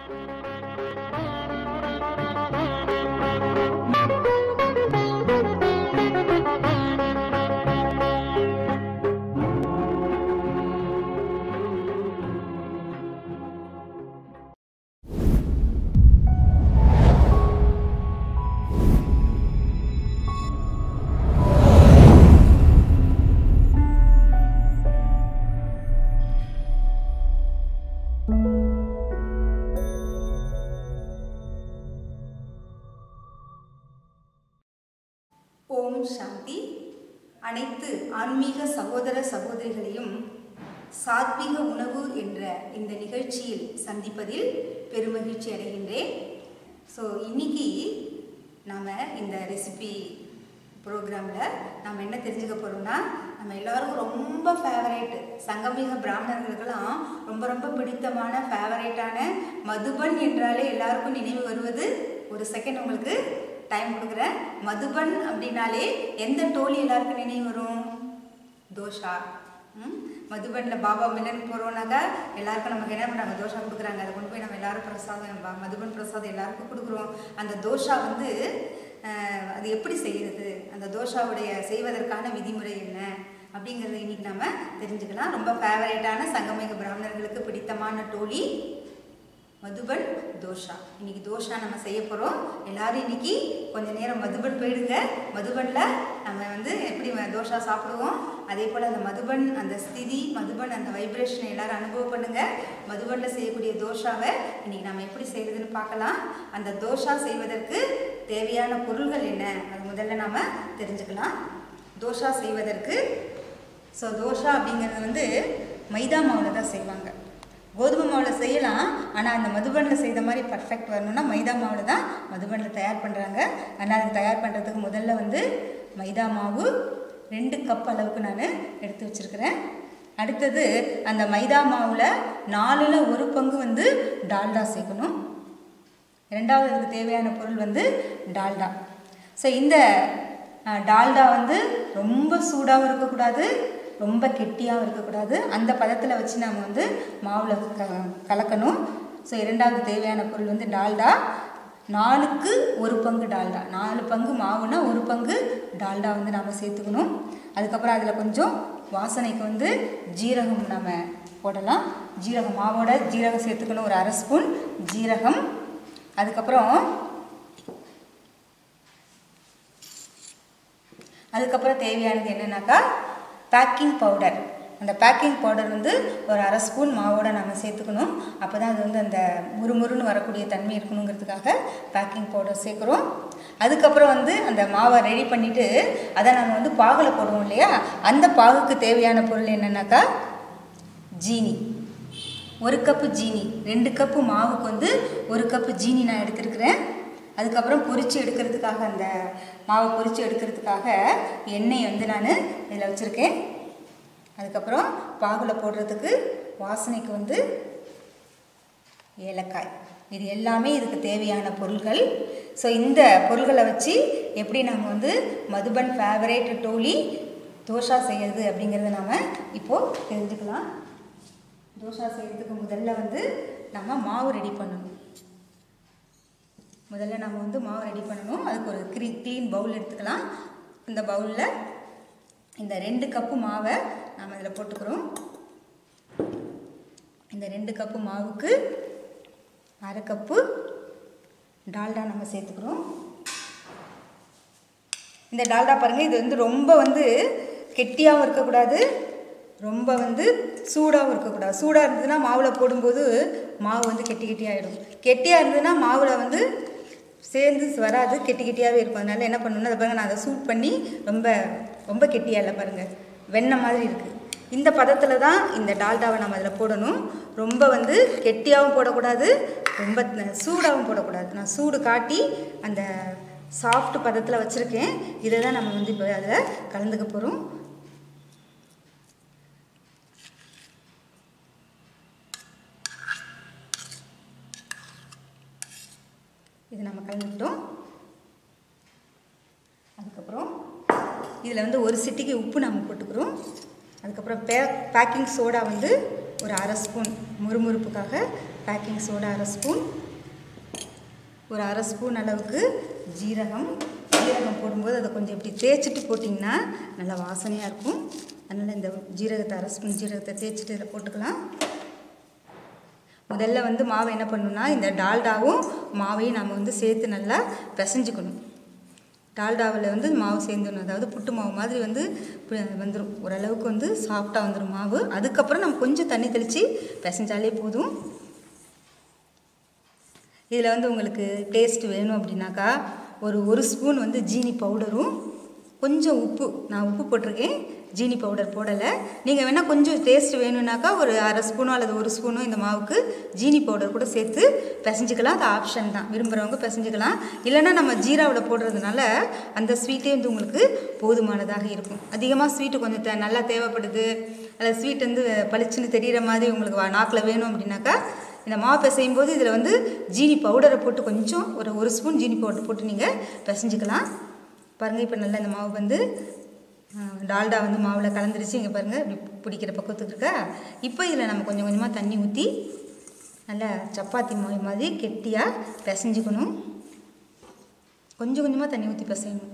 ஓம் சாந்தி அனைத்து ஆன்மீக சகோதர சகோதரிகளையும் சாத்விக உணவு என்ற இந்த நிகழ்ச்சியில் சந்திப்பதில் பெருமகிழ்ச்சி அடைகின்றேன் ஸோ இன்னைக்கு நாம் இந்த ரெசிபி ப்ரோக்ராமில் நாம் என்ன தெரிஞ்சுக்க போகிறோம்னா நம்ம எல்லாருக்கும் ரொம்ப ஃபேவரேட் சங்கமிக பிராமணர்களுக்கெல்லாம் ரொம்ப ரொம்ப பிடித்தமான ஃபேவரேட்டான மதுபன் என்றாலே எல்லாருக்கும் நினைவு வருவது ஒரு செகண்ட் உங்களுக்கு டைம் கொடுக்குறேன் மதுபன் அப்படின்னாலே எந்த டோலி எல்லாருக்கும் நினைவு வரும் தோஷா ம் மதுபனில் பாபா மில்லன் போகிறோம்னாக்கா எல்லாருக்கும் நமக்கு என்ன பண்ணுறாங்க தோஷா கொடுக்குறாங்க அதை கொண்டு போய் நம்ம எல்லாரும் பிரசாதம் பா- மதுபன் பிரசாதம் எல்லாருக்கும் கொடுக்குறோம் அந்த தோஷா வந்து அஹ், அது எப்படி செய்கிறது அந்த தோஷாவுடைய செய்வதற்கான விதிமுறை என்ன அப்படிங்கிறத இன்னைக்கு நம்ம தெரிஞ்சுக்கலாம் ரொம்ப ஃபேவரேட்டான சங்கமிக பிராமணர்களுக்கு பிடித்தமான டோலி மதுபன் தோஷா இன்னைக்கு தோஷா நம்ம செய்ய போகிறோம் எல்லாரும் இன்னைக்கு கொஞ்ச நேரம் மதுபன் போயிடுங்க மதுபனில் நம்ம வந்து எப்படி ம- தோஷா சாப்பிடுவோம் அதே போல் அந்த மதுபன் அந்த ஸ்திதி மதுபன் அந்த வைப்ரேஷனை எல்லாரும் அனுபவம் பண்ணுங்க மதுபனில் செய்யக்கூடிய தோஷாவை இன்னைக்கு நம்ம எப்படி செய்யறதுன்னு பார்க்கலாம் அந்த தோஷா செய்வதற்கு தேவையான பொருள்கள் என்ன அது முதல்ல நாம தெரிஞ்சுக்கலாம் தோஷா செய்வதற்கு ஸோ தோஷா அப்படிங்கிறது வந்து மைதா மாவில் தான் செய்வாங்க கோதுமை மாவில் செய்யலாம் ஆனால் அந்த மதுபனில் செய்த மாதிரி பர்ஃபெக்ட் வரணும்னா மைதா மாவில் தான் மதுபனில் தயார் பண்ணுறாங்க அதனால் அது தயார் பண்ணுறதுக்கு முதல்ல வந்து மைதா மாவு ரெண்டு கப் அளவுக்கு நான் எடுத்து வச்சுருக்கிறேன் அடுத்தது அந்த மைதா மாவில் நாலில் ஒரு பங்கு வந்து டால்டா சேர்க்கணும் ரெண்டாவது அதுக்கு தேவையான பொருள் வந்து டால்டா ஸோ இந்த அஹ், டால்டா வந்து ரொம்ப சூடாகவும் இருக்கக்கூடாது ரொம்ப கெட்டியாகவும் இருக்கக்கூடாது அந்த பதத்தில் வச்சு நம்ம வந்து மாவில் க கலக்கணும் ஸோ இரண்டாவது தேவையான பொருள் வந்து டால்டா நாலுக்கு ஒரு பங்கு டால்டா நாலு பங்கு மாவுனா ஒரு பங்கு டால்டா வந்து நம்ம சேர்த்துக்கணும் அதுக்கப்புறம் அதில் கொஞ்சம் வாசனைக்கு வந்து ஜீரகம் நம்ம போடலாம் ஜீரகம் மாவோட ஜீரகம் சேர்த்துக்கணும் ஒரு அரை ஸ்பூன் ஜீரகம் அதுக்கப்புறம் அதுக்கப்புறம் தேவையானது என்னன்னாக்கா பேக்கிங் பவுடர் அந்த பேக்கிங் பவுடர் வந்து ஒரு அரை ஸ்பூன் மாவோட நம்ம சேர்த்துக்கணும் அப்போ தான் அது வந்து அந்த முறுமுறுன்னு வரக்கூடிய தன்மை இருக்கணுங்கிறதுக்காக பேக்கிங் பவுடர் சேர்க்குறோம் அதுக்கப்புறம் வந்து அந்த மாவை ரெடி பண்ணிவிட்டு அதை நம்ம வந்து பாகில் போடுவோம் இல்லையா அந்த பாகுக்கு தேவையான பொருள் என்னன்னாக்கா ஜீனி ஒரு கப்பு ஜீனி ரெண்டு கப்பு மாவுக்கு வந்து ஒரு கப்பு ஜீனி நான் எடுத்திருக்கிறேன் அதுக்கப்புறம் பொரிச்சு எடுக்கிறதுக்காக அந்த மாவை பொரிச்சு எடுக்கிறதுக்காக எண்ணெய் வந்து நான் இதில் வச்சுருக்கேன் அதுக்கப்புறம் பாகுல போடுறதுக்கு வாசனைக்கு வந்து ஏலக்காய் இது எல்லாமே இதுக்கு தேவையான பொருள்கள் ஸோ இந்த பொருள்களை வச்சு எப்படி நம்ம வந்து மதுபன் ஃபேவரேட் டோலி தோசா செய்கிறது அப்படிங்கிறத நாம் இப்போது தெரிஞ்சுக்கலாம் தோசா செய்கிறதுக்கு முதல்ல வந்து நம்ம மாவு ரெடி பண்ணணும் முதல்ல நம்ம வந்து மாவு ரெடி பண்ணணும் அதுக்கு ஒரு க்ரீ க்ளீன் பவுல் எடுத்துக்கலாம் இந்த பவுலில் இந்த ரெண்டு கப்பு மாவை நாம் இதில் போட்டுக்கிறோம் இந்த ரெண்டு கப்பு மாவுக்கு அரை கப்பு டால்டா நம்ம சேர்த்துக்கிறோம் இந்த டால்டா பாருங்கள் இது வந்து ரொம்ப வந்து கெட்டியாகவும் இருக்கக்கூடாது ரொம்ப வந்து சூடாகவும் இருக்கக்கூடாது சூடாக இருந்ததுன்னா மாவில் போடும்போது மாவு வந்து கெட்டி கெட்டியாகிடும் கெட்டியாக இருந்ததுன்னா மாவில் வந்து சேர்ந்து வராது கெட்டி கெட்டியாகவே இருக்கும் அதனால என்ன பண்ணணும்னா அதை பாருங்கள் நான் அதை சூட் பண்ணி ரொம்ப ரொம்ப கெட்டியாக இல்லை பாருங்கள் வெண்ணெய் மாதிரி இருக்குது இந்த பதத்தில் தான் இந்த டால்டாவை நம்ம அதில் போடணும் ரொம்ப வந்து கெட்டியாகவும் போடக்கூடாது ரொம்ப ந- சூடாகவும் போடக்கூடாது நான் சூடு காட்டி அந்த சாஃப்ட் பதத்தில் வச்சுருக்கேன் இதை தான் நம்ம வந்து இப்போ அதில் கலந்துக்க போகிறோம் இது நம்ம கலந்துக்கிட்டோம் அதுக்கப்புறம் இதில் வந்து ஒரு சிட்டிக்கு உப்பு நம்ம போட்டுக்கிறோம் அதுக்கப்புறம் பே பேக்கிங் சோடா வந்து ஒரு அரை ஸ்பூன் முறுமுறுப்புக்காக பேக்கிங் சோடா அரை ஸ்பூன் ஒரு அரை ஸ்பூன் அளவுக்கு ஜீரகம் ஜீரகம் போடும்போது அதை கொஞ்சம் இப்படி தேய்ச்சிட்டு போட்டிங்கன்னா நல்லா வாசனையாக இருக்கும் அதனால் இந்த ஜீரகத்தை அரை ஸ்பூன் ஜீரகத்தை தேய்ச்சிட்டு இதில் போட்டுக்கலாம் முதல்ல வந்து மாவை என்ன பண்ணணும்னா இந்த டால்டாவும் மாவையும் நம்ம வந்து சேர்த்து நல்லா பிசைஞ்சுக்கணும் டால்டாவில் வந்து மாவு சேர்ந்துடணும் அதாவது புட்டு மாவு மாதிரி வந்து வந்துடும் ஓரளவுக்கு வந்து சாஃப்டாக வந்துடும் மாவு அதுக்கப்புறம் நம்ம கொஞ்சம் தண்ணி தெளித்து பிசைஞ்சாலே போதும் இதில் வந்து உங்களுக்கு டேஸ்ட் வேணும் அப்படின்னாக்கா ஒரு ஒரு ஸ்பூன் வந்து ஜீனி பவுடரும் கொஞ்சம் உப்பு நான் உப்பு போட்டிருக்கேன் ஜீனி பவுடர் போடலை நீங்கள் வேணால் கொஞ்சம் டேஸ்ட் வேணும்னாக்கா ஒரு அரை ஸ்பூனோ அல்லது ஒரு ஸ்பூனோ இந்த மாவுக்கு ஜீனி பவுடர் கூட சேர்த்து பிசைஞ்சிக்கலாம் அது ஆப்ஷன் தான் விரும்புகிறவங்க பிசைஞ்சிக்கலாம் இல்லைன்னா நம்ம ஜீராவில் போடுறதுனால அந்த ஸ்வீட்டே வந்து உங்களுக்கு போதுமானதாக இருக்கும் அதிகமாக ஸ்வீட்டு கொஞ்சம் தே நல்லா தேவைப்படுது அல்லது ஸ்வீட் வந்து பளிச்சுன்னு தெரிகிற மாதிரி உங்களுக்கு வா- நாக்கில் வேணும் அப்படின்னாக்கா இந்த மாவு பிசையும் போது இதில் வந்து ஜீனி பவுடரை போட்டு கொஞ்சம் ஒரு ஒரு ஸ்பூன் ஜீனி பவுடர் போட்டு நீங்கள் பிசைஞ்சிக்கலாம் பாருங்கள் இப்போ நல்லா இந்த மாவு வந்து ஆ, டால்டா வந்து மாவில் கலந்துருச்சு இங்கே பாருங்கள் இப்படி பிடிக்கிற பக்கத்துக்கு இருக்கா இப்போ இதில் நம்ம கொஞ்சம் கொஞ்சமாக தண்ணி ஊற்றி நல்லா சப்பாத்தி மாவு மாதிரி கெட்டியாக பிசைஞ்சுக்கணும் கொஞ்சம் கொஞ்சமாக தண்ணி ஊற்றி பிசையணும்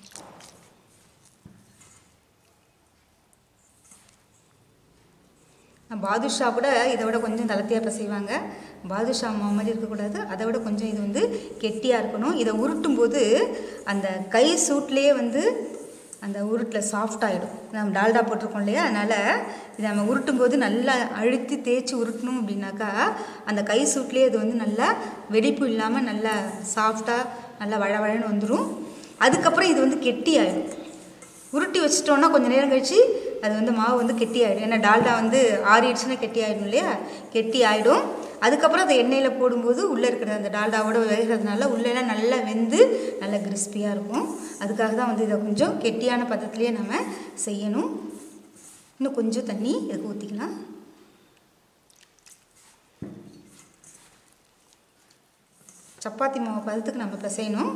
பாதுஷா கூட இதை விட கொஞ்சம் தளர்த்தியாக பிசைவாங்க பாதுஷா மாவு மாதிரி இருக்கக்கூடாது அதை விட கொஞ்சம் இது வந்து கெட்டியாக இருக்கணும் இதை உருட்டும் போது அந்த கை சூட்லேயே வந்து அந்த உருட்டில் சாஃப்ட் ஆகிடும் நம்ம டால்டா போட்டிருக்கோம் இல்லையா அதனால் இதை நம்ம உருட்டும் போது நல்லா அழுத்தி தேய்ச்சி உருட்டணும் அப்படின்னாக்கா அந்த கை சூட்லேயே இது வந்து நல்லா வெடிப்பு இல்லாமல் நல்லா சாஃப்டாக நல்லா வழவழன்னு வந்துடும் அதுக்கப்புறம் இது வந்து கெட்டி ஆகிடும் உருட்டி வச்சிட்டோன்னா கொஞ்சம் நேரம் கழிச்சு அது வந்து மாவு வந்து கெட்டி ஆகிடும் ஏன்னா டால்டா வந்து ஆறிடுச்சுன்னா கெட்டி ஆகிடும் இல்லையா கெட்டி ஆகிடும் அதுக்கப்புறம் அதை எண்ணெயில் போடும்போது உள்ளே இருக்கிற அந்த டால்டாவோட வேகிறதுனால உள்ளெல்லாம் நல்லா வெந்து நல்லா கிறிஸ்பியாக இருக்கும் அதுக்காக தான் வந்து இதை கொஞ்சம் கெட்டியான பதத்துலேயே நம்ம செய்யணும் இன்னும் கொஞ்சம் தண்ணி இதுக்கு ஊற்றிக்கலாம் சப்பாத்தி மாவு பதத்துக்கு நம்ம பிசையணும்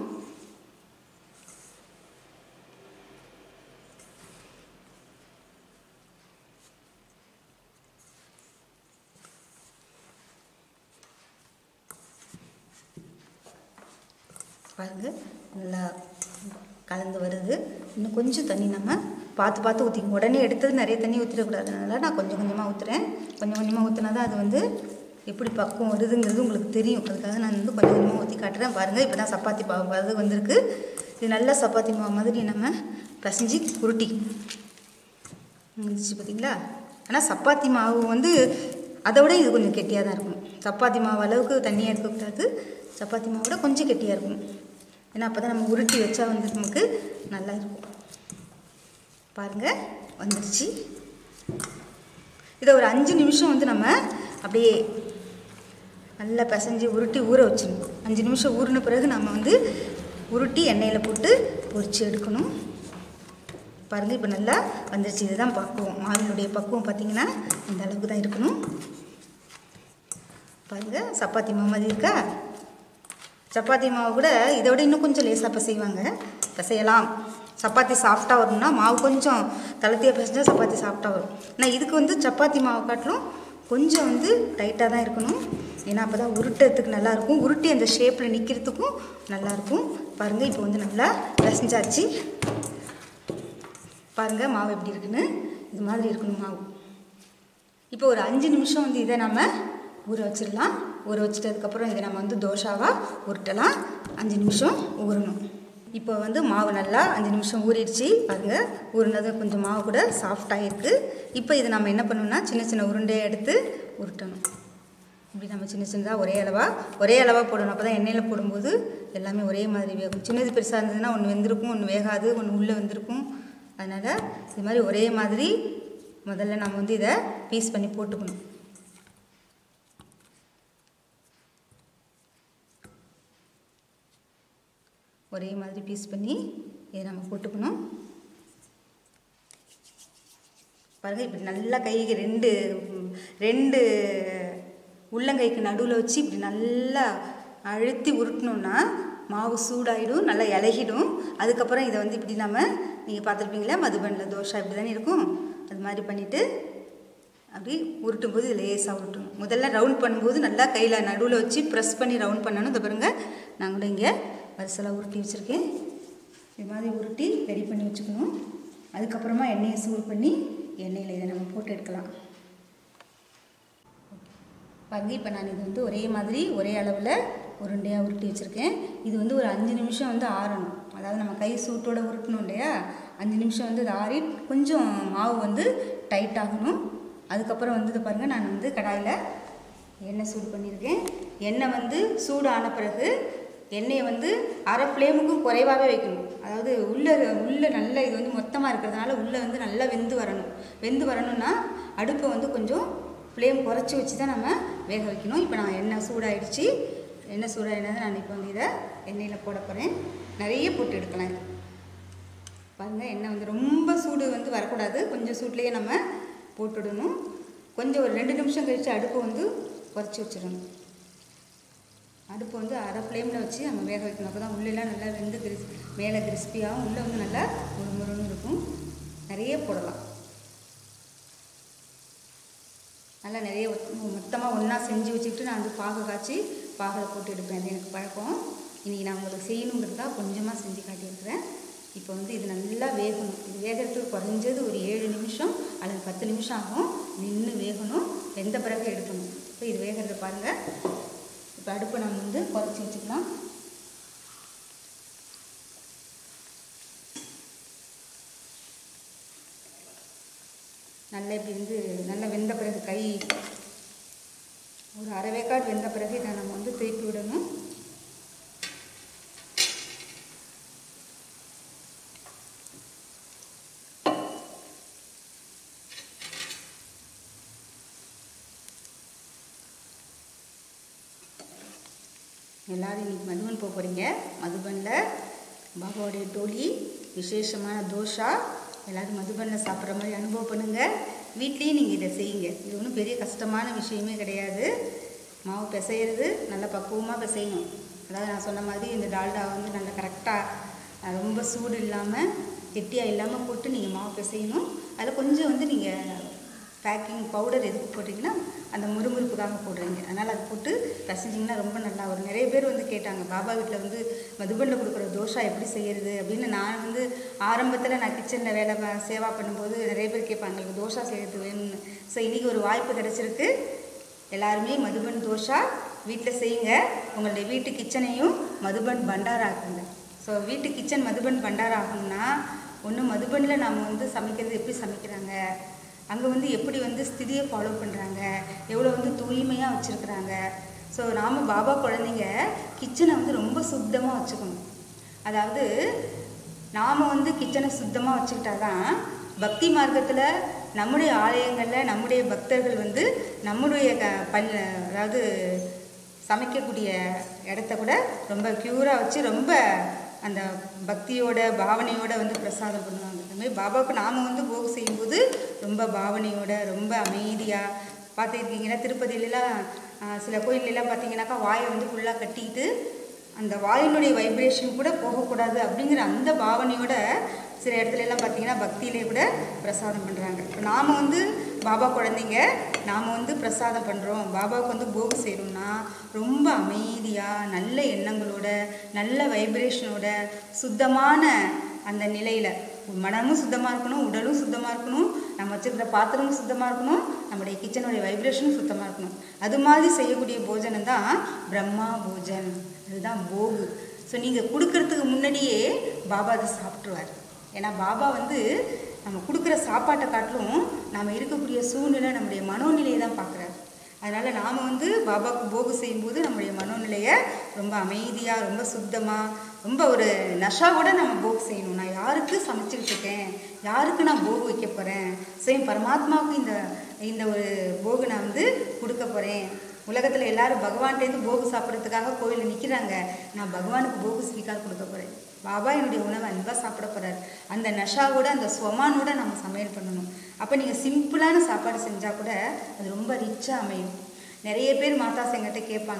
பாருங்க நல்லா கலந்து வருது இன்னும் கொஞ்சம் தண்ணி நம்ம பார்த்து பார்த்து ஊற்றிக்கணும் உடனே எடுத்தது நிறைய தண்ணி ஊற்றிடக்கூடாது அதனால் நான் கொஞ்சம் கொஞ்சமாக ஊற்றுறேன் கொஞ்சம் கொஞ்சமாக ஊற்றினா தான் அது வந்து எப்படி பக்குவம் வருதுங்கிறது உங்களுக்கு தெரியும் அதுக்காக நான் வந்து கொஞ்சம் கொஞ்சமாக ஊற்றி காட்டுறேன் பாருங்கள் இப்போ தான் சப்பாத்தி மாவு அது வந்திருக்கு இது நல்லா சப்பாத்தி மாவு மாதிரி நம்ம பிசைஞ்சு உருட்டிக்கணும் இருந்துச்சு பார்த்தீங்களா ஆனால் சப்பாத்தி மாவு வந்து அதை விட இது கொஞ்சம் கெட்டியாக தான் இருக்கணும் சப்பாத்தி மாவு அளவுக்கு தண்ணியாக இருக்கக்கூடாது சப்பாத்தி மாவை விட கொஞ்சம் கெட்டியாக இருக்கணும் ஏன்னா அப்போ தான் நம்ம உருட்டி வச்சா வந்து நமக்கு நல்லா இருக்கும் பாருங்கள் வந்துருச்சு இதை ஒரு அஞ்சு நிமிஷம் வந்து நம்ம அப்படியே நல்லா பிசைஞ்சு உருட்டி ஊற வச்சிடணும் அஞ்சு நிமிஷம் ஊறின பிறகு நம்ம வந்து உருட்டி எண்ணெயில் போட்டு பொரிச்சு எடுக்கணும் பாருங்கள் இப்போ நல்லா வந்துருச்சு இதுதான் பக்குவம் மாவினுடைய பக்குவம் பார்த்தீங்கன்னா இந்த அளவுக்கு தான் இருக்கணும் பாருங்கள் சப்பாத்தி மாவு மாதிரி இருக்கா சப்பாத்தி மாவு கூட இதை விட இன்னும் கொஞ்சம் லேசாக பிசைவாங்க பிசையலாம் சப்பாத்தி சாஃப்டாக வரணும்னா மாவு கொஞ்சம் தளர்த்தியாக பிசைஞ்சா சப்பாத்தி சாஃப்டாக வரும் ஆனால் இதுக்கு வந்து சப்பாத்தி மாவு காட்டிலும் கொஞ்சம் வந்து டைட்டாக தான் இருக்கணும் ஏன்னா அப்போ தான் உருட்டுறதுக்கு நல்லாயிருக்கும் உருட்டி அந்த ஷேப்பில் நிற்கிறதுக்கும் நல்லாயிருக்கும் பாருங்கள் இப்போ வந்து நல்லா பிசைஞ்சாச்சு பாருங்கள் மாவு எப்படி இருக்குன்னு இது மாதிரி இருக்கணும் மாவு இப்போ ஒரு அஞ்சு நிமிஷம் வந்து இதை நம்ம ஊற வச்சிடலாம் ஊற வச்சிட்டதுக்கப்புறம் இதை நம்ம வந்து தோசாவாக உருட்டலாம் அஞ்சு நிமிஷம் ஊறணும் இப்போ வந்து மாவு நல்லா அஞ்சு நிமிஷம் ஊறிடுச்சு பாருங்கள் ஊறினது கொஞ்சம் மாவு கூட சாஃப்டாக இருக்குது இப்போ இதை நம்ம என்ன பண்ணணும்னா சின்ன சின்ன உருண்டையை எடுத்து உருட்டணும் இப்படி நம்ம சின்ன சின்னதாக ஒரே அளவாக ஒரே அளவாக போடணும் அப்போ தான் எண்ணெயில் போடும்போது எல்லாமே ஒரே மாதிரி வேகும் சின்னது பெருசாக இருந்ததுன்னா ஒன்று வெந்திருக்கும் ஒன்று வேகாது ஒன்று உள்ளே வந்திருக்கும் அதனால் இது மாதிரி ஒரே மாதிரி முதல்ல நம்ம வந்து இதை பீஸ் பண்ணி போட்டுக்கணும் ஒரே மாதிரி பீஸ் பண்ணி இதை நம்ம போட்டுக்கணும் பாருங்கள் இப்படி நல்லா கைக்கு ரெண்டு ம், ரெண்டு உள்ளங்கைக்கு நடுவில் வச்சு இப்படி நல்லா அழுத்தி உருட்டினோன்னா மாவு சூடாயிடும் நல்லா இலகிடும் அதுக்கப்புறம் இதை வந்து இப்படி நம்ம நீங்கள் பார்த்துருப்பீங்களா மதுபனில் தோசை இப்படி தானே இருக்கும் அது மாதிரி பண்ணிவிட்டு அப்படி உருட்டும் போது இது லேசாக உருட்டணும் முதல்ல ரவுண்ட் பண்ணும்போது நல்லா கையில் நடுவில் வச்சு ப்ரெஸ் பண்ணி ரவுண்ட் பண்ணணும் இந்த பாருங்க நான் கூட இங்கே வரிசலாக உருட்டி வச்சுருக்கேன் இது மாதிரி உருட்டி ரெடி பண்ணி வச்சுக்கணும் அதுக்கப்புறமா எண்ணெயை சூடு பண்ணி எண்ணெயில் இதை நம்ம போட்டு எடுக்கலாம் பாருங்க இப்போ நான் இது வந்து ஒரே மாதிரி ஒரே அளவில் உருண்டையாக உருட்டி வச்சுருக்கேன் இது வந்து ஒரு அஞ்சு நிமிஷம் வந்து ஆறணும் அதாவது நம்ம கை சூட்டோட உருட்டணும் இல்லையா அஞ்சு நிமிஷம் வந்து இது ஆறி கொஞ்சம் மாவு வந்து டைட் ஆகணும் அதுக்கப்புறம் வந்து இது பாருங்கள் நான் வந்து கடாயில் எண்ணெய் சூடு பண்ணியிருக்கேன் எண்ணெய் வந்து சூடு ஆன பிறகு எண்ணெயை வந்து அரை ஃப்ளேமுக்கும் குறைவாகவே வைக்கணும் அதாவது உள்ளே உள்ளே நல்லா இது வந்து மொத்தமாக இருக்கிறதுனால உள்ளே வந்து நல்லா வெந்து வரணும் வெந்து வரணும்னா அடுப்பை வந்து கொஞ்சம் ஃப்ளேம் குறைச்சி வச்சு தான் நம்ம வேக வைக்கணும் இப்போ நான் எண்ணெய் சூடாயிடுச்சு எண்ணெய் சூடாயினது நான் இப்போ வந்து இதை எண்ணெயில் போட போகிறேன் நிறைய போட்டு எடுக்கலாம் இது பாருங்கள் எண்ணெய் வந்து ரொம்ப சூடு வந்து வரக்கூடாது கொஞ்சம் சூட்லேயே நம்ம போட்டுடணும் கொஞ்சம் ஒரு ரெண்டு நிமிஷம் கழித்து அடுப்பை வந்து குறைச்சி வச்சிடணும் அடுப்பை வந்து அரை ஃப்ளேமில் வச்சு நம்ம வேக வைக்கணும் அப்போ தான் உள்ளெல்லாம் நல்லா வெந்து கிரிஸ் மேலே கிறிஸ்பியாகவும் உள்ளே வந்து நல்லா முறுமுறுன்னு இருக்கும் நிறைய போடலாம் நல்லா நிறைய மொத்தமாக ஒன்றா செஞ்சு வச்சுக்கிட்டு நான் வந்து பாகு காய்ச்சி பாகில் போட்டு எடுப்பேன் அது எனக்கு பழக்கம் இன்றைக்கி நான் உங்களுக்கு செய்யணுங்கிறதுக்காக கொஞ்சமாக செஞ்சு காட்டியிருக்கிறேன் இப்போ வந்து இது நல்லா வேகணும் இது வேகிறதுக்கு குறைஞ்சது ஒரு ஏழு நிமிஷம் அல்லது பத்து நிமிஷம் ஆகும் நின்று வேகணும் வெந்த பிறகு எடுக்கணும் இப்போ இது வேகிறத பாருங்கள் இப்போ அடுப்பை நம்ம வந்து குறைச்சி வச்சுக்கலாம் நல்லா இப்படி வந்து நல்லா வெந்த பிறகு கை ஒரு அரை வேக்காடு வெந்த பிறகு இதை நம்ம வந்து திருப்பி விடணும் எல்லாரும் இன்னைக்கு மதுபன் போக போகிறீங்க மதுபனில் பாபாவுடைய டோலி விசேஷமான தோஷா எல்லோரும் மதுபனில் சாப்பிட்ற மாதிரி அனுபவம் பண்ணுங்கள் வீட்லேயும் நீங்கள் இதை செய்யுங்க இது ஒன்றும் பெரிய கஷ்டமான விஷயமே கிடையாது மாவு பிசையிறது நல்லா பக்குவமாக பிசையணும் அதாவது நான் சொன்ன மாதிரி இந்த டால்டா வந்து நல்லா கரெக்டாக ரொம்ப சூடு இல்லாமல் கெட்டியாக இல்லாமல் போட்டு நீங்கள் மாவு பிசையணும் அதில் கொஞ்சம் வந்து நீங்கள் பேக்கிங் பவுடர் எதுக்கு போட்டிங்கன்னா அந்த முறுமுறுப்புக்காக போடுறீங்க அதனால் அது போட்டு பிசைஞ்சிங்கன்னா ரொம்ப நல்லா வரும் நிறைய பேர் வந்து கேட்டாங்க பாபா வீட்டில் வந்து மதுபனில் கொடுக்குற தோசை எப்படி செய்கிறது அப்படின்னு நான் வந்து ஆரம்பத்தில் நான் கிச்சனில் வேலை ப- சேவா பண்ணும்போது நிறைய பேர் கேட்பாங்க எங்களுக்கு தோசை செய்கிறது வேணும்னு ஸோ இன்றைக்கி ஒரு வாய்ப்பு கிடச்சிருக்கு எல்லாருமே மதுபன் தோசா வீட்டில் செய்யுங்க உங்களுடைய வீட்டு கிச்சனையும் மதுபன் பண்டாரா ஆக்குங்க ஸோ வீட்டு கிச்சன் மதுபன் பண்டாரா ஆகணும்னா ஒன்று மதுபனில் நாம் வந்து சமைக்கிறது எப்படி சமைக்கிறாங்க அங்கே வந்து எப்படி வந்து ஸ்திதியை ஃபாலோ பண்ணுறாங்க எவ்வளோ வந்து தூய்மையாக வச்சுருக்குறாங்க ஸோ நாம் பாபா குழந்தைங்க கிச்சனை வந்து ரொம்ப சுத்தமாக வச்சுக்கணும் அதாவது நாம் வந்து கிச்சனை சுத்தமாக வச்சுக்கிட்டா தான் பக்தி மார்க்கத்தில் நம்முடைய ஆலயங்களில் நம்முடைய பக்தர்கள் வந்து நம்முடைய க பல் அதாவது சமைக்கக்கூடிய இடத்த கூட ரொம்ப க்யூராக வச்சு ரொம்ப அந்த பக்தியோட பாவனையோட வந்து பிரசாதம் பண்ணுவாங்க அதுமாதிரி பாபாவுக்கு நாம் வந்து போக செய்யும்போது ரொம்ப பாவனையோட ரொம்ப அமைதியாக பார்த்துருக்கீங்கன்னா திருப்பதியிலலாம் ஆஹ், சில கோயிலெல்லாம் பார்த்தீங்கன்னாக்கா வாயை வந்து ஃபுல்லாக கட்டிக்கிட்டு அந்த வாயினுடைய வைப்ரேஷன் கூட போகக்கூடாது அப்படிங்கிற அந்த பாவனையோட சில இடத்துல எல்லாம் பார்த்தீங்கன்னா பக்தியிலே கூட பிரசாதம் பண்ணுறாங்க இப்போ நாம் வந்து பாபா குழந்தைங்க நாம் வந்து பிரசாதம் பண்ணுறோம் பாபாவுக்கு வந்து போக செய்கிறோம்னா ரொம்ப அமைதியாக நல்ல எண்ணங்களோட நல்ல வைப்ரேஷனோட சுத்தமான அந்த நிலையில் மனமும் சுத்தமாக இருக்கணும் உடலும் சுத்தமாக இருக்கணும் நம்ம வச்சுருக்கிற பாத்திரமும் சுத்தமாக இருக்கணும் நம்முடைய கிச்சனுடைய வைப்ரேஷனும் சுத்தமாக இருக்கணும் அது மாதிரி செய்யக்கூடிய போஜனம் தான் பிரம்மா போஜன் அதுதான் போகு ஸோ நீங்கள் கொடுக்கறதுக்கு முன்னாடியே பாபா அதை சாப்பிட்ருவார் ஏன்னா பாபா வந்து நம்ம கொடுக்குற சாப்பாட்டை காட்டிலும் நாம் இருக்கக்கூடிய சூழ்நிலை நம்முடைய மனோநிலையை தான் பார்க்குறாரு அதனால் நாம் வந்து பாபாவுக்கு போகு செய்யும்போது நம்முடைய மனோநிலையை ரொம்ப அமைதியாக ரொம்ப சுத்தமாக ரொம்ப ஒரு நஷாவோட நம்ம போகு செய்யணும் நான் யாருக்கு சமைச்சுக்கிட்டு இருக்கேன் யாருக்கு நான் போகு வைக்க போகிறேன் சேம் பரமாத்மாவுக்கு இந்த இந்த ஒரு போகு நான் வந்து கொடுக்க போகிறேன் உலகத்தில் எல்லாரும் பகவான்கிட்டேருந்து போகு சாப்பிட்றதுக்காக கோயிலில் நிற்கிறாங்க நான் பகவானுக்கு போகு ஸ்வீகார் கொடுக்க போகிறேன் பாபா என்னுடைய உணவை அன்பாக சாப்பிட போகிறாரு அந்த நஷாவோட அந்த ஸ்வமானோட நம்ம சமையல் பண்ணணும் அப்போ நீங்கள் சிம்பிளான சாப்பாடு செஞ்சால் கூட அது ரொம்ப ரிச்சாக அமையும் நிறைய பேர் மாதா செங்கிட்ட கேட்பாங்க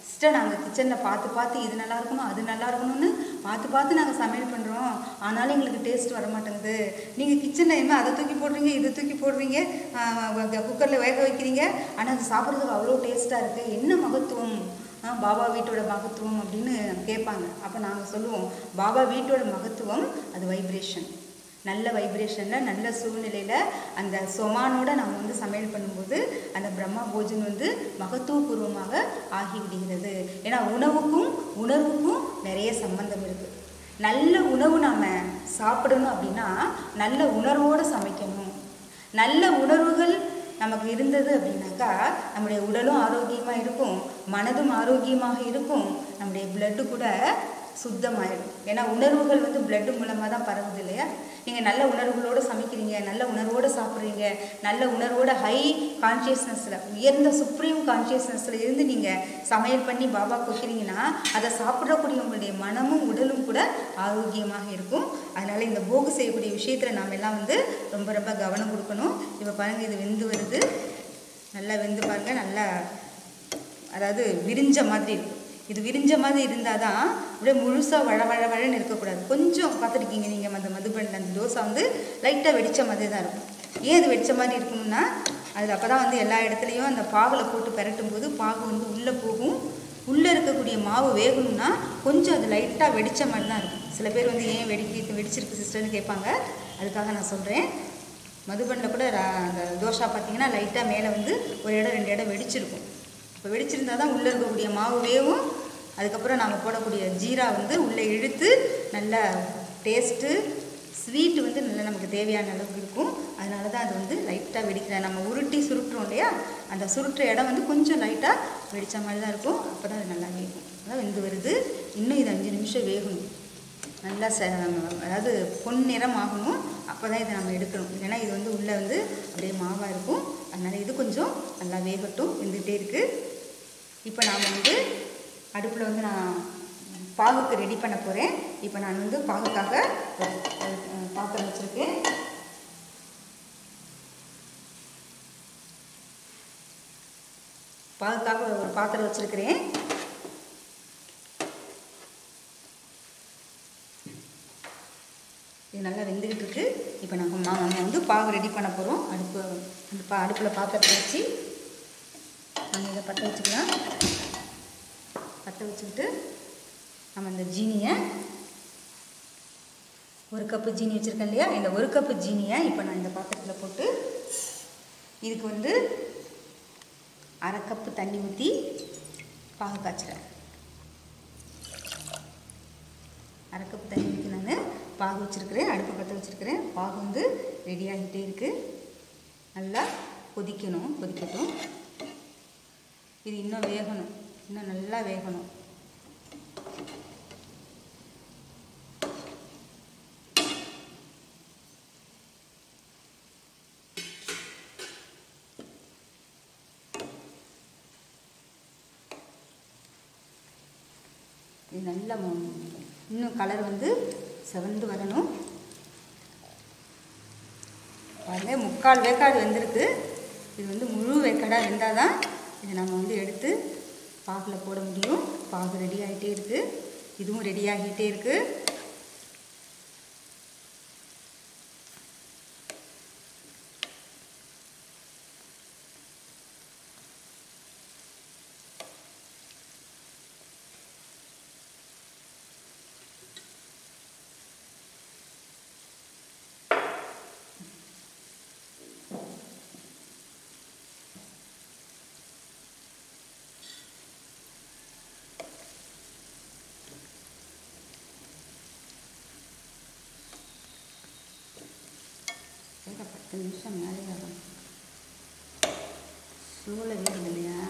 சிஸ்டர் நாங்கள் கிச்சனில் பார்த்து பார்த்து இது நல்லா இருக்கணும் அது நல்லா இருக்கணும்னு பார்த்து பார்த்து நாங்கள் சமையல் பண்ணுறோம் ஆனாலும் எங்களுக்கு டேஸ்ட் வர மாட்டேங்குது நீங்கள் கிச்சனில் என்ன அதை தூக்கி போடுறீங்க இதை தூக்கி போடுறீங்க குக்கரில் வேக வைக்கிறீங்க ஆனால் அது சாப்பிட்றதுக்கு அவ்வளோ டேஸ்ட்டாக இருக்குது என்ன மகத்துவம் ஆ, பாபா வீட்டோட மகத்துவம் அப்படின்னு கேட்பாங்க அப்போ நாங்கள் சொல்லுவோம் பாபா வீட்டோட மகத்துவம் அது வைப்ரேஷன் நல்ல வைப்ரேஷனில் நல்ல சூழ்நிலையில் அந்த சொமானோட நம்ம வந்து சமையல் பண்ணும்போது அந்த பிரம்மா போஜன் வந்து மகத்துவபூர்வமாக ஆகிவிடுகிறது ஏன்னா உணவுக்கும் உணர்வுக்கும் நிறைய சம்பந்தம் இருக்குது நல்ல உணவு நாம் சாப்பிடணும் அப்படின்னா நல்ல உணர்வோடு சமைக்கணும் நல்ல உணர்வுகள் நமக்கு இருந்தது அப்படின்னாக்கா நம்முடைய உடலும் ஆரோக்கியமாக இருக்கும் மனதும் ஆரோக்கியமாக இருக்கும் நம்முடைய பிளட்டு கூட சுத்தமாயிடும் ஏன்னா உணர்வுகள் வந்து பிளட்டு மூலமாக தான் பரவுது இல்லையா நீங்கள் நல்ல உணர்வுகளோடு சமைக்கிறீங்க நல்ல உணர்வோடு சாப்பிட்றீங்க நல்ல உணர்வோட ஹை கான்ஷியஸ்னஸில் உயர்ந்த சுப்ரீம் கான்ஷியஸ்னஸில் இருந்து நீங்கள் சமையல் பண்ணி பாபா கொடுக்குறீங்கன்னா அதை சாப்பிடக்கூடிய உங்களுடைய மனமும் உடலும் கூட ஆரோக்கியமாக இருக்கும் அதனால் இந்த போகு செய்யக்கூடிய விஷயத்தில் நாம் எல்லாம் வந்து ரொம்ப ரொம்ப கவனம் கொடுக்கணும் இப்போ பாருங்கள் இது வெந்து வருது நல்லா வெந்து பாருங்கள் நல்லா அதாவது விரிஞ்ச மாதிரி இருக்கும் இது விரிஞ்ச மாதிரி இருந்தால் தான் அப்படியே முழுசாக வழ வழ வழன்னு இருக்கக்கூடாது கொஞ்சம் பார்த்துருக்கீங்க நீங்கள் அந்த மதுபனில் அந்த தோசை வந்து லைட்டாக வெடித்த மாதிரி தான் இருக்கும் ஏன் இது வெடித்த மாதிரி இருக்கணும்னா அதில் அப்போ தான் வந்து எல்லா இடத்துலையும் அந்த பாகில் போட்டு பெரட்டும் போது பாகு வந்து உள்ளே போகும் உள்ளே இருக்கக்கூடிய மாவு வேகணும்னா கொஞ்சம் அது லைட்டாக வெடித்த மாதிரி தான் இருக்கும் சில பேர் வந்து ஏன் வெடிக்க வெடிச்சிருக்கு சிஸ்டர்னு கேட்பாங்க அதுக்காக நான் சொல்கிறேன் மதுபனில் கூட ர- அந்த தோசை பார்த்தீங்கன்னா லைட்டாக மேலே வந்து ஒரு இடம் ரெண்டு இடம் வெடிச்சிருக்கும் இப்போ வெடிச்சிருந்தா தான் உள்ளே இருக்கக்கூடிய மாவு வேவும் அதுக்கப்புறம் நாங்கள் போடக்கூடிய ஜீரா வந்து உள்ளே இழுத்து நல்ல டேஸ்ட்டு ஸ்வீட்டு வந்து நல்லா நமக்கு தேவையான அளவுக்கு இருக்கும் அதனால தான் அது வந்து லைட்டாக வெடிக்கிற நம்ம உருட்டி சுருட்டுறோம் இல்லையா அந்த சுருட்டுற இடம் வந்து கொஞ்சம் லைட்டாக வெடித்த மாதிரி தான் இருக்கும் அப்போ தான் அது நல்லா வேகும் அதான் வெந்து வருது இன்னும் இது அஞ்சு நிமிஷம் வேகணும் நல்லா ச அதாவது பொன்னிறம் ஆகணும் அப்போ தான் இதை நம்ம எடுக்கணும் இல்லைன்னா இது வந்து உள்ளே வந்து அப்படியே மாவாக இருக்கும் அதனால் இது கொஞ்சம் நல்லா வேகட்டும் வெந்துகிட்டே இருக்குது இப்போ நாம் வந்து அடுப்பில் வந்து நான் பாகுக்கு ரெடி பண்ண போகிறேன் இப்போ நான் வந்து பாகுக்காக ஒரு ஒரு, அஹ், பாத்திரம் வச்சுருக்கேன் பாகுக்காக ஒரு பாத்திரம் வச்சுருக்கிறேன் இது நல்லா வெந்துக்கிட்டு இருக்கு இப்போ நாங்கள் மா நம்ம வந்து பாகு ரெடி பண்ண போகிறோம் அடுப்பு அந்த பா அடுப்பில் பாத்திரத்தை வச்சு நம்ம இதை பற்ற வச்சுக்கலாம் பற்ற வச்சுக்கிட்டு நம்ம இந்த ஜீனியை ஒரு கப்பு ஜீனி வச்சுருக்கேன் இல்லையா இந்த ஒரு கப்பு ஜீனியை இப்போ நான் இந்த பாத்திரத்தில் போட்டு இதுக்கு வந்து அரை கப்பு தண்ணி ஊற்றி பாகு காய்ச்சுறேன் அரை கப் தண்ணி ஊற்றி நான் பாகு வச்சுருக்கிறேன் அடுப்பு பற்ற வச்சுருக்கிறேன் பாகு வந்து ரெடி ஆகிட்டே இருக்குது நல்லா கொதிக்கணும் கொதிக்கட்டும் இது இன்னும் வேகணும் இன்னும் நல்லா வேகணும் இது நல்ல ம- இன்னும் கலர் வந்து செவந்து வரணும் பாருங்க முக்கால் வேக்காடு வெந்திருக்கு இது வந்து முழு வேக்காடாக வெந்தால் தான் இதை நம்ம வந்து எடுத்து பாகில் போட முடியும் பாகு ரெடி ஆகிட்டே இருக்குது இதுவும் ரெடி ஆகிட்டே இருக்குது வேக பத்து நிமிஷம் மேலே ஆகும் ஸ்லோவில் வேகுது இல்லையா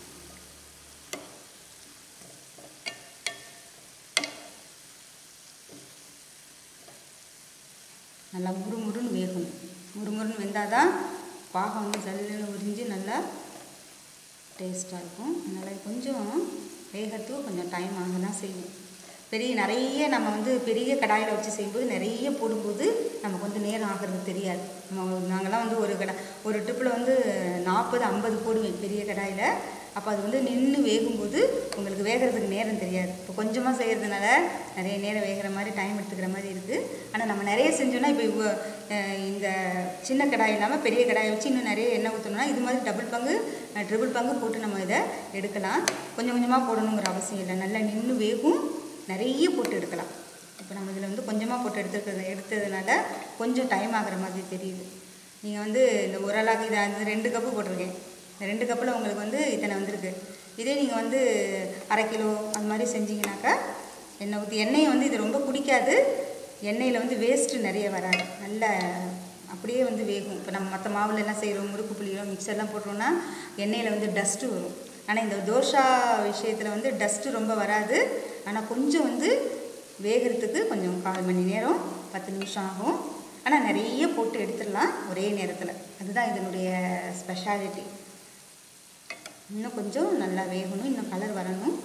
நல்லா முறுமுறுன்னு வேகணும் முறுமுறுன்னு வெந்தால் தான் பாகம் வந்து ஜல்லுன்னு உறிஞ்சி நல்லா டேஸ்ட்டாக இருக்கும் அதனால் கொஞ்சம் வேகிறதுக்கு கொஞ்சம் டைம் ஆக தான் செய்யும் பெரிய நிறைய நம்ம வந்து பெரிய கடாயில் வச்சு செய்யும்போது நிறைய போடும்போது நமக்கு வந்து நேரம் ஆகிறது தெரியாது நம்ம நாங்கள்லாம் வந்து ஒரு கடை ஒரு ட்ரிப்பில் வந்து நாற்பது ஐம்பது போடுவேன் பெரிய கடாயில் அப்போ அது வந்து நின்று வேகும்போது உங்களுக்கு வேகிறதுக்கு நேரம் தெரியாது இப்போ கொஞ்சமாக செய்கிறதுனால நிறைய நேரம் வேகிற மாதிரி டைம் எடுத்துக்கிற மாதிரி இருக்குது ஆனால் நம்ம நிறைய செஞ்சோன்னா இப்போ இவ்வ அஹ் இந்த சின்ன கடாய் இல்லாமல் பெரிய கடாயை வச்சு இன்னும் நிறைய எண்ணெய் ஊற்றணும்னா இது மாதிரி டபுள் பங்கு ட்ரிபிள் பங்கு போட்டு நம்ம இதை எடுக்கலாம் கொஞ்சம் கொஞ்சமாக போடணுங்கிற அவசியம் இல்லை நல்லா நின்று வேகும் நிறைய போட்டு எடுக்கலாம் இப்போ நம்ம இதில் வந்து கொஞ்சமாக போட்டு எடுத்துக்கிறது எடுத்ததுனால கொஞ்சம் டைம் ஆகிற மாதிரி தெரியுது நீங்கள் வந்து இந்த ஓரளவுக்கு இதை வந்து ரெண்டு கப்பு போட்டிருக்கேன் இந்த ரெண்டு கப்பில் உங்களுக்கு வந்து இத்தனை வந்திருக்கு இதே நீங்கள் வந்து அரை கிலோ அந்த மாதிரி செஞ்சீங்கன்னாக்கா எண்ணெய் ஊற்றி எண்ணெயை வந்து இது ரொம்ப குடிக்காது எண்ணெயில் வந்து வேஸ்ட்டு நிறைய வராது நல்ல அப்படியே வந்து வேகும் இப்போ நம்ம மற்ற மாவுல எல்லாம் செய்கிறோம் முறுக்கு புளியோ மிக்சர்லாம் போட்டோம்னா எண்ணெயில் வந்து டஸ்ட்டு வரும் ஆனால் இந்த தோசா விஷயத்தில் வந்து டஸ்ட்டு ரொம்ப வராது ஆனால் கொஞ்சம் வந்து வேகிறதுக்கு கொஞ்சம் கால் மணி நேரம் பத்து நிமிஷம் ஆகும் ஆனால் நிறைய போட்டு எடுத்துடலாம் ஒரே நேரத்தில் அதுதான் இதனுடைய ஸ்பெஷாலிட்டி இன்னும் கொஞ்சம் நல்லா வேகணும் இன்னும் கலர் வரணும்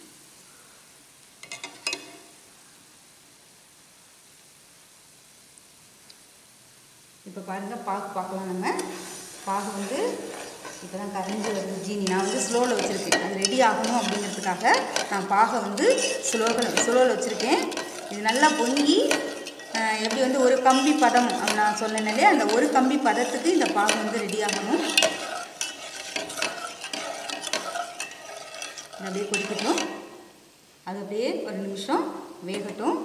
இப்போ பாருங்கள் பாகு பார்க்கலாம் நம்ம பாகு வந்து இப்போ தான் கரைஞ்சி வருது ஜீனி நான் வந்து ஸ்லோவில் வச்சுருக்கேன் அது ரெடி ஆகணும் அப்படிங்கிறதுக்காக நான் பாகை வந்து ஸ்லோவில் ஸ்லோவில் வச்சுருக்கேன் இது நல்லா பொங்கி அஹ், எப்படி வந்து ஒரு கம்பி பதம் அப்படி நான் சொன்னேன் இல்லையா அந்த ஒரு கம்பி பதத்துக்கு இந்த பாகு வந்து ரெடி ஆகணும் இது அப்படியே கொதிக்கட்டும் அது அப்படியே ஒரு நிமிஷம் வேகட்டும்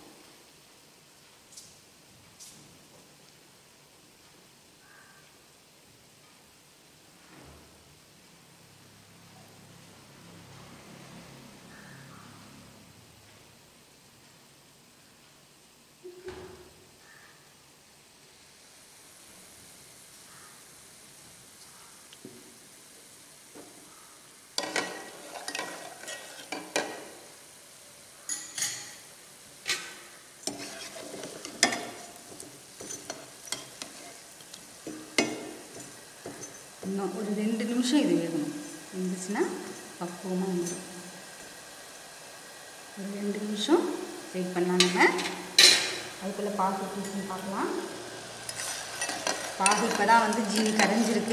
இன்னும் ஒரு ரெண்டு நிமிஷம் இது வேகணும் இருந்துச்சுன்னா பக்குவமாக வந்துடும் ஒரு ரெண்டு நிமிஷம் வெயிட் பண்ணலாம் நம்ம அதுக்குள்ளே பாகு ஊற்றி பார்க்கலாம் பாகு இப்போ தான் வந்து ஜீனி கரைஞ்சிருக்கு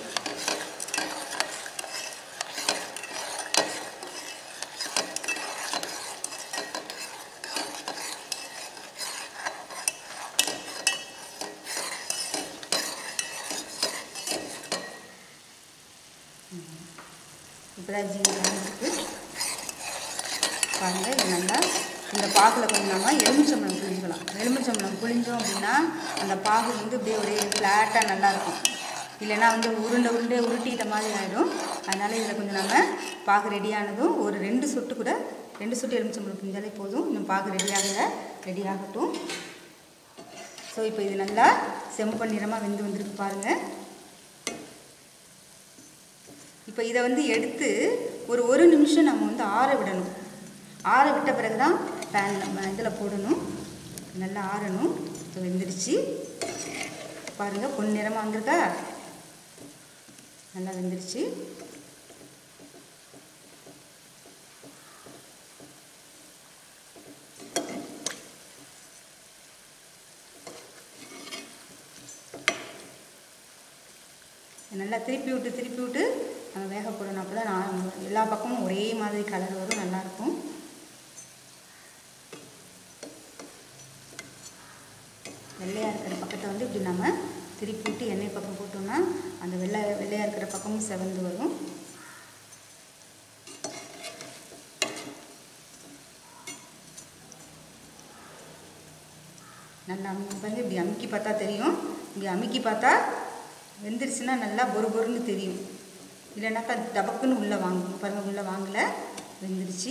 இப்போ தான் ஜீனி கரைஞ்சிருக்கு பாருங்கள் இது நல்லா இந்த பாகில் கொஞ்சம் நம்ம எலுமிச்சம்பழம் புளிஞ்சிக்கலாம் எலுமிச்சம்பழம் புளிஞ்சோம் அப்படின்னா அந்த பாகு வந்து அப்படியே ஒரே ஃப்ளாட்டாக நல்லாயிருக்கும் இல்லைன்னா வந்து உருண்டை உருண்டை உருட்டிட்ட மாதிரி ஆகிடும் அதனால் இதில் கொஞ்சம் நம்ம பாகு ரெடி ஆனதும் ஒரு ரெண்டு சொட்டு கூட ரெண்டு சொட்டு எலுமிச்சம்பழம் புளிஞ்சாலே போதும் இன்னும் பாகு ரெடி ஆகலை ரெடி ஆகட்டும் ஸோ இப்போ இது நல்லா செம்பு நிறமாக வெந்து வந்திருக்கு பாருங்கள் இப்போ இதை வந்து எடுத்து ஒரு ஒரு நிமிஷம் நம்ம வந்து ஆற விடணும் ஆற விட்ட பிறகு தான் பேன் நம்ம இதில் போடணும் நல்லா ஆறணும் இப்போ வெந்துடுச்சு பாருங்கள் பொன்னிறமாக வந்திருக்கா நல்லா வெந்துடுச்சு நல்லா திருப்பி விட்டு திருப்பி விட்டு நம்ம வேக போடணும் அப்போ தான் நான் எல்லா பக்கமும் ஒரே மாதிரி கலர் வரும் நல்லாயிருக்கும் வெள்ளையாக இருக்கிற பக்கத்தை வந்து இப்படி நம்ம திருப்பி விட்டு எண்ணெய் பக்கம் போட்டோம்னா அந்த வெள்ளை வெள்ளையாக இருக்கிற பக்கமும் செவந்து வரும் நல்லா அமுக்கி பாருங்க இப்படி அமுக்கி பார்த்தா தெரியும் இப்படி அமுக்கி பார்த்தா வெந்துருச்சுன்னா நல்லா பொறு பொறுன்னு தெரியும் இல்லைனாக்கா டபக்குன்னு உள்ளே வாங்கும் பாருங்கள் உள்ளே வாங்கலை வெந்துருச்சு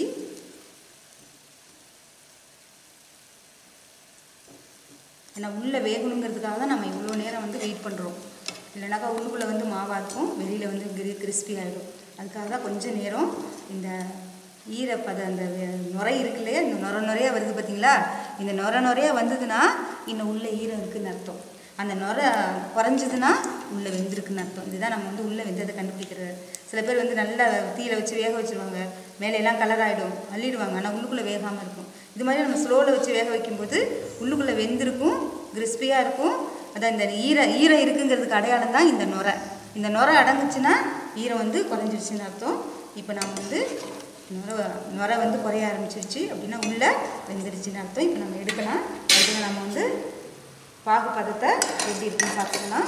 ஏன்னா உள்ளே வேகணுங்கிறதுக்காக தான் நம்ம இவ்வளோ நேரம் வந்து வெயிட் பண்ணுறோம் இல்லைனாக்கா உள்ளுக்குள்ளே வந்து மாவாக இருக்கும் வெளியில் வந்து கிரி கிறிஸ்பி ஆகிடும் அதுக்காக தான் கொஞ்சம் நேரம் இந்த ஈரப்பத அந்த வே- நுரை இருக்கு இல்லையா இந்த நுர நுரையா வருது பார்த்தீங்களா இந்த நுர நுரையா வந்ததுன்னா இன்னும் உள்ள ஈரம் இருக்குன்னு அர்த்தம் அந்த நுரை குறைஞ்சதுன்னா உள்ளே வெந்திருக்குன்னு அர்த்தம் இதுதான் நம்ம வந்து உள்ளே வெந்ததை கண்டுபிடிக்கிறது சில பேர் வந்து நல்லா தீயில வச்சு வேக வச்சுருவாங்க மேலே எல்லாம் கலர் ஆகிடும் அள்ளிடுவாங்க ஆனால் உள்ளுக்குள்ளே வேகாமல் இருக்கும் இது மாதிரி நம்ம ஸ்லோவில் வச்சு வேக வைக்கும்போது உள்ளுக்குள்ளே வெந்திருக்கும் கிறிஸ்பியாக இருக்கும் அதான் இந்த ஈர ஈரம் இருக்குங்கிறதுக்கு அடையாளம் தான் இந்த நுரை இந்த நுரை அடங்குச்சுன்னா ஈரம் வந்து குறைஞ்சிருச்சுன்னு அர்த்தம் இப்போ நம்ம வந்து நுர நுர வந்து குறைய ஆரம்பிச்சிருச்சு அப்படின்னா உள்ளே வெந்துருச்சுன்னு அர்த்தம் இப்போ நம்ம எடுக்கலாம் அதுக்கு நம்ம வந்து பாகு பதத்தை எப்படி இருக்குன்னு பார்த்துக்கலாம்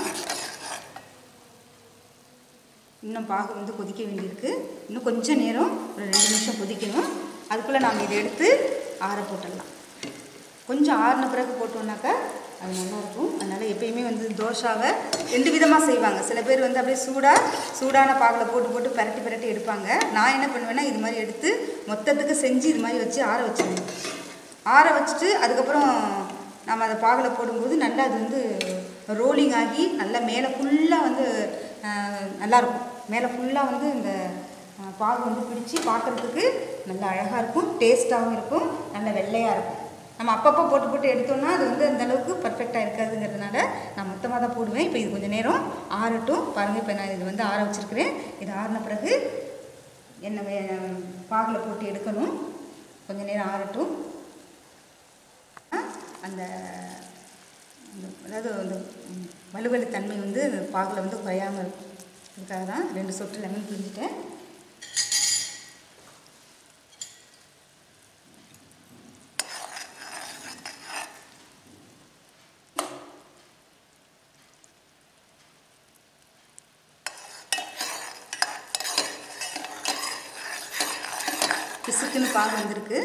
இன்னும் பாகு வந்து கொதிக்க வேண்டியிருக்கு இன்னும் கொஞ்சம் நேரம் ஒரு ரெண்டு நிமிஷம் கொதிக்கணும் அதுக்குள்ளே நாம் இதை எடுத்து ஆற போட்டுடலாம் கொஞ்சம் ஆறின பிறகு போட்டோம்னாக்கா அது நல்லாயிருக்கும் அதனால் எப்பயுமே வந்து தோசாவை ரெண்டு விதமாக செய்வாங்க சில பேர் வந்து அப்படியே சூடாக சூடான பாகில் போட்டு போட்டு பரட்டி பரட்டி எடுப்பாங்க நான் என்ன பண்ணுவேன்னா இது மாதிரி எடுத்து மொத்தத்துக்கு செஞ்சு இது மாதிரி வச்சு ஆற வச்சிருவேன் ஆற வச்சுட்டு அதுக்கப்புறம் நம்ம அதை பாகில் போடும்போது நல்லா அது வந்து ரோலிங் ஆகி நல்லா மேலே ஃபுல்லாக வந்து ஆஹ், நல்லாயிருக்கும் மேலே ஃபுல்லாக வந்து இந்த ஆஹ், பாகு வந்து பிடிச்சி பார்க்குறதுக்கு நல்லா அழகாக இருக்கும் டேஸ்ட்டாகவும் இருக்கும் நல்ல வெள்ளையாக இருக்கும் நம்ம அப்பப்போ போட்டு போட்டு எடுத்தோம்னா அது வந்து அந்த அளவுக்கு பர்ஃபெக்டாக இருக்காதுங்கிறதுனால நான் மொத்தமாக தான் போடுவேன் இப்போ இது கொஞ்சம் நேரம் ஆறட்டும் பாருங்கள் இப்போ நான் இது வந்து ஆற வச்சுருக்கிறேன் இது ஆறின பிறகு எண்ணெய் வே- பாகில் போட்டு எடுக்கணும் கொஞ்சம் நேரம் ஆறட்டும் அந்த அந்த- அதாவது அந்த ம், வலுவலு தன்மை வந்து அந்த பாகில் வந்து குறையாமல் இருக்கும் அதுக்காக தான் ரெண்டு சொட்டு லெமன் பிழிஞ்சிட்டேன் பிசுக்குன்னு பாகு வந்திருக்கு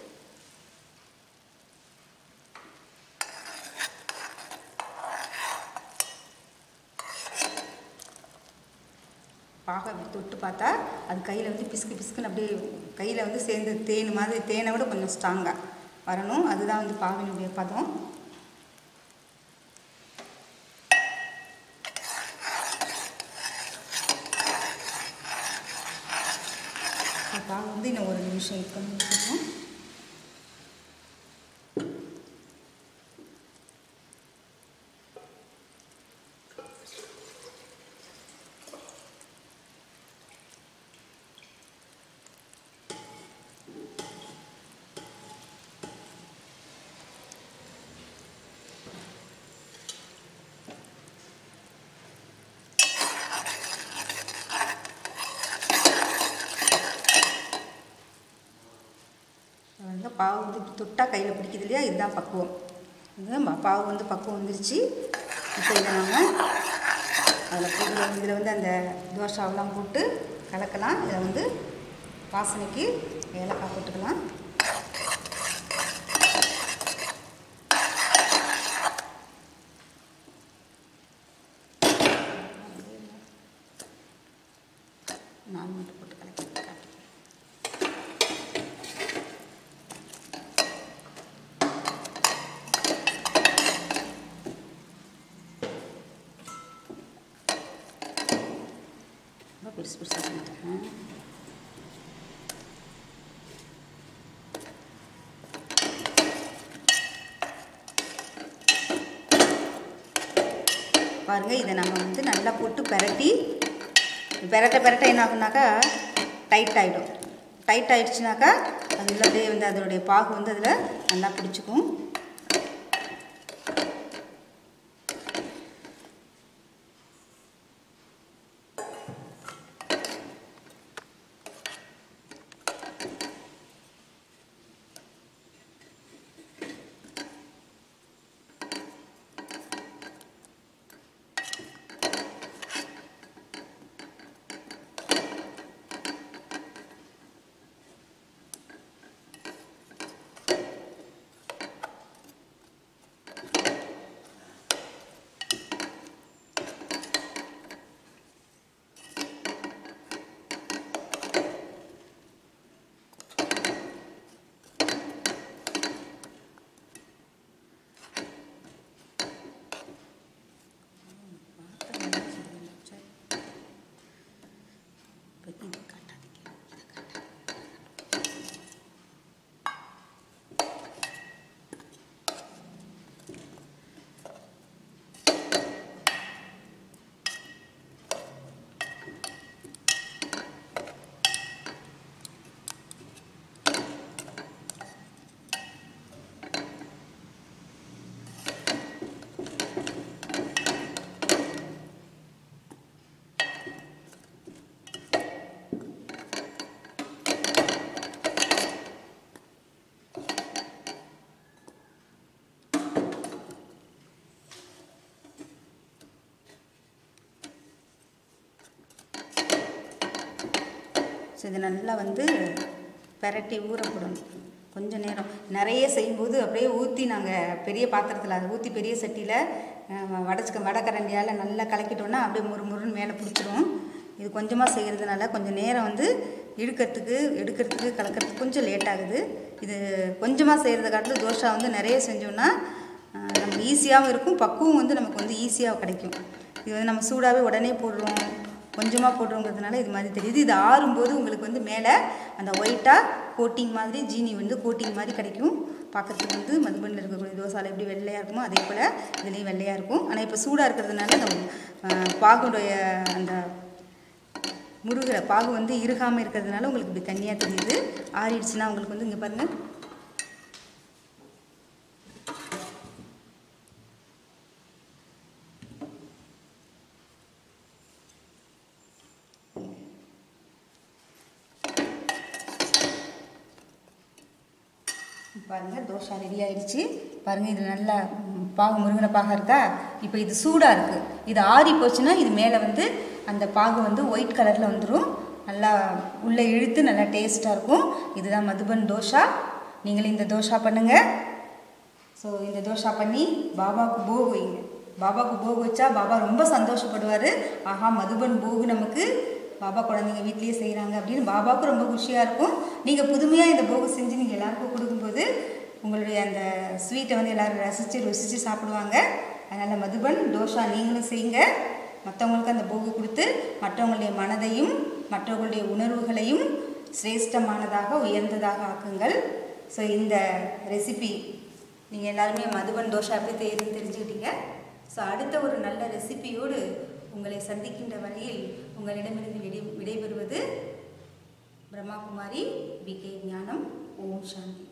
பாகை அப்படி தொட்டு பார்த்தா அது கையில் வந்து பிசுக்கு பிசுக்குன்னு அப்படியே கையில் வந்து சேர்ந்து தேன் மாதிரி தேனை விட கொஞ்சம் ஸ்ட்ராங்காக வரணும் அதுதான் வந்து பாவினுடைய பதம் இந்த பாகு வந்து இன்னும் ஒரு நிமிஷம் இது பண்ணி வச்சுக்கணும் வந்து பாவு வந்து இப்படி தொட்டால் கையில் பிடிக்குது இல்லையா இதுதான் பக்குவம் இது ம- பாவு வந்து பக்குவம் வந்துருச்சு இப்போ இதை நம்ம அதில் போட்டு இதில் வந்து அந்த தோசாவெல்லாம் போட்டு கலக்கலாம் இதில் வந்து வாசனைக்கு ஏலக்காய் போட்டுக்கலாம் நான் மட்டும் போட்டு கலக்கி காட்டுறேன் ரொம்ப பெருசு பெருசாக பண்ணிட்டேன் பாருங்க இதை நம்ம வந்து நல்லா போட்டு பெரட்டி பெரட்ட பெரட்ட என்ன ஆகுனாக்கா டைட் ஆகிடும் டைட் ஆயிடுச்சுனாக்கா அது உள்ள அப்படியே வந்து அதனுடைய பாகு வந்து அதில் நல்லா பிடிச்சிக்கும் ஸோ இது நல்லா வந்து பெரட்டி ஊற போடணும் கொஞ்சம் நேரம் நிறைய செய்யும்போது அப்படியே ஊற்றி நாங்கள் பெரிய பாத்திரத்தில் அதை ஊற்றி பெரிய சட்டியில் வடச்சுக்க வடக்கரண்டியால் நல்லா கலக்கிட்டோன்னா அப்படியே முறு முருன்னு மேலே பிடிச்சிரும் இது கொஞ்சமாக செய்கிறதுனால கொஞ்சம் நேரம் வந்து இழுக்கிறதுக்கு எடுக்கிறதுக்கு கலக்கிறதுக்கு கொஞ்சம் லேட் ஆகுது இது கொஞ்சமாக செய்கிறத காட்டிலும் தோசை வந்து நிறைய செஞ்சோன்னா ஆஹ், நமக்கு ஈஸியாகவும் இருக்கும் பக்குவம் வந்து நமக்கு வந்து ஈஸியாக கிடைக்கும் இது வந்து நம்ம சூடாகவே உடனே போடுறோம் கொஞ்சமாக போடுறோங்கிறதுனால இது மாதிரி தெரியுது இது ஆறும்போது உங்களுக்கு வந்து மேலே அந்த ஒயிட்டாக கோட்டிங் மாதிரி ஜீனி வந்து கோட்டிங் மாதிரி கிடைக்கும் பார்க்கறதுக்கு வந்து மதுபனில் இருக்கக்கூடிய தோசாவில் எப்படி வெள்ளையாக இருக்குமோ அதே போல் இதுலேயும் வெள்ளையாக இருக்கும் ஆனால் இப்போ சூடாக இருக்கிறதுனால நம்ம ஆஹ், பாகுடைய அந்த முருகிற பாகு வந்து இறுகாமல் இருக்கிறதுனால உங்களுக்கு இப்படி தண்ணியாக தெரியுது ஆறிடுச்சுன்னா உங்களுக்கு வந்து இங்கே பாருங்கள் பாருங்கள் தோசை ரெடி ஆயிடுச்சு பாருங்கள் இது நல்லா ம், பாகு முருங்கின பாகா இருக்கா இப்போ இது சூடாக இருக்குது இது ஆறி போச்சுன்னா இது மேலே வந்து அந்த பாகு வந்து ஒயிட் கலரில் வந்துடும் நல்லா உள்ளே இழுத்து நல்லா டேஸ்ட்டாக இருக்கும் இதுதான் மதுபன் தோசா நீங்களும் இந்த தோசா பண்ணுங்கள் ஸோ இந்த தோசா பண்ணி பாபாவுக்கு போகு வைங்க பாபாவுக்கு போகு வச்சா பாபா ரொம்ப சந்தோஷப்படுவார் ஆஹா மதுபன் போகு நமக்கு பாபா குழந்தைங்க வீட்லேயே செய்கிறாங்க அப்படின்னு பாபாவுக்கு ரொம்ப குஷியாக இருக்கும் நீங்கள் புதுமையாக இந்த போகு செஞ்சு நீங்கள் எல்லாருக்கும் கொடுக்கும்போது உங்களுடைய அந்த ஸ்வீட்டை வந்து எல்லோரும் ரசித்து ருசித்து சாப்பிடுவாங்க அதனால் மதுபன் தோசா நீங்களும் செய்யுங்க மற்றவங்களுக்கு அந்த போகு கொடுத்து மற்றவங்களுடைய மனதையும் மற்றவர்களுடைய உணர்வுகளையும் சிரேஷ்டமானதாக உயர்ந்ததாக ஆக்குங்கள் ஸோ இந்த ரெசிபி நீங்கள் எல்லாருமே மதுபன் தோசை எப்படி செய்யுதுன்னு தெரிஞ்சுக்கிட்டீங்க ஸோ அடுத்த ஒரு நல்ல ரெசிபியோடு உங்களை சந்திக்கின்ற வரையில் உங்களிடமிருந்து விடை விடைபெறுவது பிரம்மாகுமாரி பி கே ஞானம் ஓம் சாந்தி